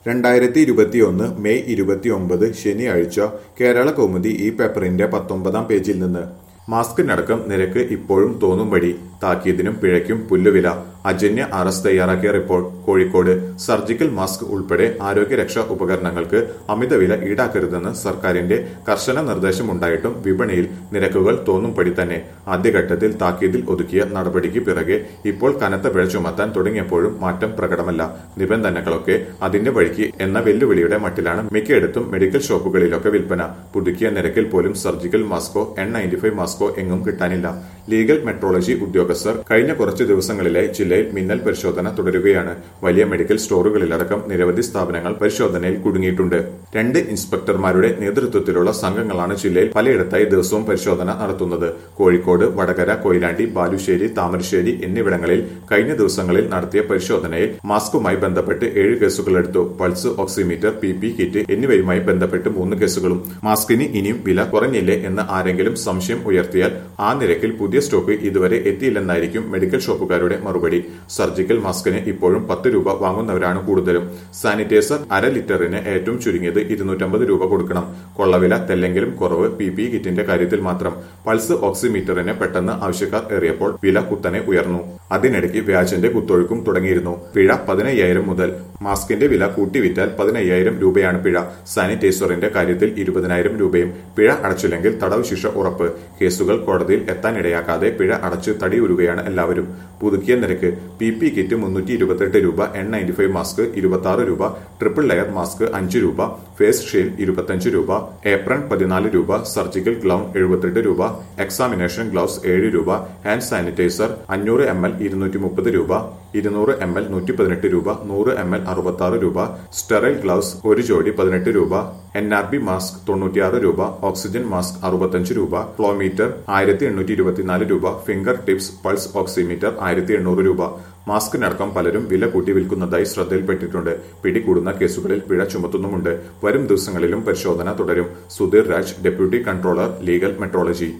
രണ്ടായിരത്തി ഇരുപത്തിയൊന്ന് മെയ് ഇരുപത്തിയൊമ്പത് ശനിയാഴ്ച കേരള കൗമുദി ഈ പേപ്പറിന്റെ പത്തൊമ്പതാം പേജിൽ നിന്ന് മാസ്കിനടക്കം നിരക്ക് ഇപ്പോഴും തോന്നുംപടി താക്കീതിനും പിഴയ്ക്കും പുല്ലുവില അജന്യ ആർ എസ് തയ്യാറാക്കിയ റിപ്പോർട്ട് കോഴിക്കോട് സർജിക്കൽ മാസ്ക് ഉൾപ്പെടെ ആരോഗ്യരക്ഷാ ഉപകരണങ്ങൾക്ക് അമിതവില ഈടാക്കരുതെന്ന് സർക്കാരിന്റെ കർശന നിർദ്ദേശമുണ്ടായിട്ടും വിപണിയിൽ നിരക്കുകൾ തോന്നുംപടി തന്നെ ആദ്യഘട്ടത്തിൽ താക്കീതിൽ ഒതുക്കിയ നടപടിക്ക് പിറകെ ഇപ്പോൾ കനത്ത പിഴ ചുമത്താൻ തുടങ്ങിയപ്പോഴും മാറ്റം പ്രകടമല്ല നിബന്ധനകളൊക്കെ അതിന്റെ വഴിക്ക് എന്ന വെല്ലുവിളിയുടെ മട്ടിലാണ് മിക്കയിടത്തും മെഡിക്കൽ ഷോപ്പുകളിലൊക്കെ വിൽപ്പന പുതുക്കിയ നിരക്കിൽ പോലും സർജിക്കൽ മാസ്കോ എൻ നയൻറ്റി ഫൈവ് മാസ്കോ എങ്ങും കിട്ടാനില്ല ലീഗൽ മെട്രോളജി ഉദ്യോഗസ്ഥർ കഴിഞ്ഞ കുറച്ച് ദിവസങ്ങളിലെ ജില്ലയിൽ മിന്നൽ പരിശോധന തുടരുകയാണ് വലിയ മെഡിക്കൽ സ്റ്റോറുകളിലടക്കം നിരവധി സ്ഥാപനങ്ങൾ പരിശോധനയിൽ കുടുങ്ങിയിട്ടുണ്ട് രണ്ട് ഇൻസ്പെക്ടർമാരുടെ നേതൃത്വത്തിലുള്ള സംഘങ്ങളാണ് ജില്ലയിൽ പലയിടത്തായി ദിവസവും പരിശോധന നടത്തുന്നത് കോഴിക്കോട് വടകര കൊയിലാണ്ടി ബാലുശ്ശേരി താമരശ്ശേരി എന്നിവിടങ്ങളിൽ കഴിഞ്ഞ ദിവസങ്ങളിൽ നടത്തിയ പരിശോധനയിൽ മാസ്കുമായി ബന്ധപ്പെട്ട് ഏഴ് കേസുകളെടുത്തു pulse oximeter P P kit എന്നിവയുമായി ബന്ധപ്പെട്ട് മൂന്ന് കേസുകളും മാസ്കിന് ഇനിയും വില കുറഞ്ഞില്ലേ എന്ന് ആരെങ്കിലും സംശയം ഉയർത്തിയാൽ ആ നിരക്കിൽ പുതിയ സ്റ്റോക്ക് ഇതുവരെ എത്തിയില്ലെന്നായിരിക്കും മെഡിക്കൽ ഷോപ്പുകാരുടെ മറുപടി സർജിക്കൽ മാസ്കിന് ഇപ്പോഴും പത്ത് രൂപ വാങ്ങുന്നവരാണ് കൂടുതലും സാനിറ്റൈസർ അര ലിറ്ററിന് ഏറ്റവും ചുരുങ്ങിയത് ഇരുന്നൂറ്റമ്പത് രൂപ കൊടുക്കണം കൊള്ളവില തെല്ലെങ്കിലും കുറവ് പി പി കിറ്റിന്റെ കാര്യത്തിൽ മാത്രം പൾസ് ഓക്സിമീറ്ററിന് പെട്ടെന്ന് ആവശ്യക്കാർ ഏറിയപ്പോൾ വില കുത്തനെ ഉയർന്നു അതിനിടയ്ക്ക് വ്യാജന്റെ കുത്തൊഴുക്കും തുടങ്ങിയിരുന്നു പിഴ പതിനയ്യായിരം മുതൽ മാസ്കിന്റെ വില കൂട്ടിവിറ്റാൽ പതിനയ്യായിരം രൂപയാണ് പിഴ സാനിറ്റൈസറിന്റെ കാര്യത്തിൽ ഇരുപതിനായിരം രൂപയും പിഴ അടച്ചില്ലെങ്കിൽ തടവ് ശിക്ഷ ഉറപ്പ് കേസുകൾ കോടതിയിൽ എത്താനിടയാക്കാതെ പിഴ അടച്ച് തടിയുരുകയാണ് എല്ലാവരും പുതുക്കിയ നിരക്ക് പി പി കിറ്റ് മുന്നൂറ്റി ഇരുപത്തെട്ട് രൂപ എൻ നയൻറ്റി ഫൈവ് മാസ്ക് ഇരുപത്തി ആറ് രൂപ ട്രിപ്പിൾ ലെയർ മാസ്ക് അഞ്ച് രൂപ ഫേസ് ഷീൽഡ് ഇരുപത്തഞ്ച് രൂപ ഏപ്രൺ പതിനാല് രൂപ സർജിക്കൽ ഗ്ലൗൺ എഴുപത്തെട്ട് രൂപ എക്സാമിനേഷൻ ഗ്ലൗസ് ഏഴ് രൂപ ഹാൻഡ് സാനിറ്റൈസർ അഞ്ഞൂറ് എം എൽ ഇരുന്നൂറ്റി മുപ്പത് രൂപ ഇരുന്നൂറ് എം എൽ നൂറ്റി പതിനെട്ട് രൂപ നൂറ് എം എൽ അറുപത്തി ആറ് രൂപ സ്റ്റെറൈൽ ഗ്ലൗസ് ഒരു ജോഡി പതിനെട്ട് രൂപ എൻ ആർ ബി മാസ്ക് തൊണ്ണൂറ്റിയാറ് രൂപ ഓക്സിജൻ മാസ്ക് അറുപത്തഞ്ച് രൂപ ഫ്ലോമീറ്റർ ആയിരത്തി എണ്ണൂറ്റി ഇരുപത്തിനാല് രൂപ ഫിംഗർ ടിപ്സ് പൾസ് ഓക്സിമീറ്റർ ആയിരത്തി എണ്ണൂറ് രൂപ മാസ്കിനടക്കം പലരും വില കൂട്ടി വിൽക്കുന്നതായി ശ്രദ്ധയിൽപ്പെട്ടിട്ടുണ്ട് പിടികൂടുന്ന കേസുകളിൽ പിഴ ചുമത്തുന്നുമുണ്ട് വരും ദിവസങ്ങളിലും പരിശോധന തുടരും Sudheer Raj deputy controller legal metrology